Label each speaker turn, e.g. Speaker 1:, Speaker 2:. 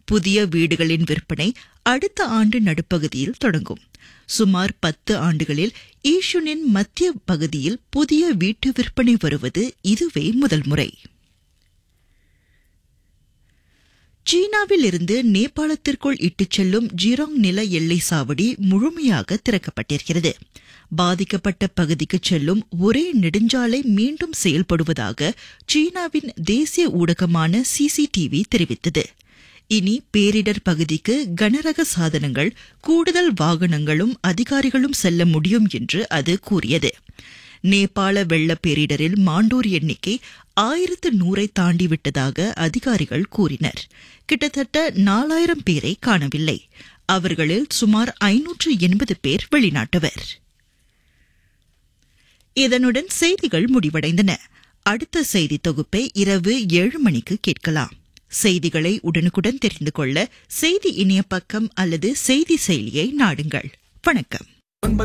Speaker 1: புதிய வீடுகளின் விற்பனை அடுத்த ஆண்டு நடுப்பகுதியில் தொடங்கும் சுமார் பத்து ஆண்டுகளில் ஈஷுனின் மத்திய பகுதியில் புதிய வீட்டு விற்பனை வருவது இதுவே முதல் முறை சீனாவில் இருந்து நேபாளத்திற்குள் இட்டுச் செல்லும் ஜிராங் நில எல்லை சாவடி முழுமையாக திறக்கப்பட்டிருக்கிறது பாதிக்கப்பட்ட பகுதிக்கு செல்லும் ஒரே நெடுஞ்சாலை மீண்டும் செயல்படுவதாக சீனாவின் தேசிய ஊடகமான சிசிடிவி தெரிவித்தது இனி பேரிடர் பகுதிக்கு கனரக சாதனங்கள் கூடுதல் வாகனங்களும் அதிகாரிகளும் செல்ல முடியும் என்று அது கூறியது நேபாள வெள்ள பேரிடரில் மாண்டோர் எண்ணிக்கை ஆயிரத்து நூறை தாண்டிவிட்டதாக அதிகாரிகள் கூறினர் கிட்டத்தட்ட நாலாயிரம் பேரை காணவில்லை அவர்களில் சுமார் ஐநூற்று எண்பது பேர் வெளிநாட்டவர் இதனுடன் செய்திகள் முடிவடைந்தன அடுத்த செய்தி தொகுப்பை இரவு ஏழு மணிக்கு கேட்கலாம் செய்திகளை உடனுக்குடன் தெரிந்து கொள்ள செய்தி இணைய பக்கம் அல்லது செய்தி செயலியை நாடுங்கள் வணக்கம்